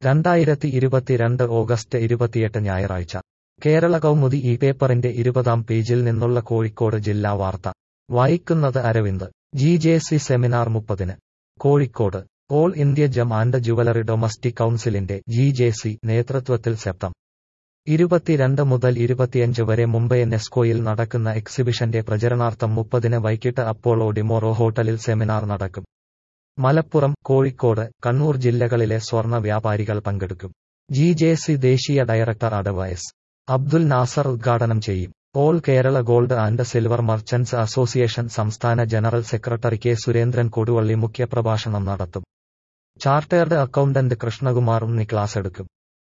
രണ്ടായിരത്തി ഇരുപത്തിരണ്ട് ഓഗസ്റ്റ് ഇരുപത്തിയെട്ട് ഞായറാഴ്ച കേരള കൗമുദി ഈ പേപ്പറിന്റെ ഇരുപതാം പേജിൽ നിന്നുള്ള കോഴിക്കോട് ജില്ലാ വാർത്ത വായിക്കുന്നത് Aravind G J C seminar മുപ്പതിന് Kozhikode all India gem and jewellery domestic കൗൺസിലിന്റെ ജി ജെ സി നേതൃത്വത്തിൽ സെപ്റ്റം ഇരുപത്തിരണ്ട് മുതൽ ഇരുപത്തിയഞ്ച് വരെ മുംബൈ നെസ്കോയിൽ നടക്കുന്ന എക്സിബിഷന്റെ പ്രചരണാർത്ഥം മുപ്പതിന് വൈകിട്ട് അപ്പോളോ ഡിമോറോ ഹോട്ടലിൽ സെമിനാർ നടക്കും മലപ്പുറം കോഴിക്കോട് കണ്ണൂർ ജില്ലകളിലെ സ്വർണ്ണ വ്യാപാരികൾ പങ്കെടുക്കും ജി ജെ സി ദേശീയ ഡയറക്ടർ അടവ് എസ് അബ്ദുൽ നാസർ ഉദ്ഘാടനം ചെയ്യും all Kerala gold and silver merchants association സംസ്ഥാന general secretary K Surendran Koduvally മുഖ്യപ്രഭാഷണം നടത്തും chartered accountant Krishnakumar Unni class എടുക്കും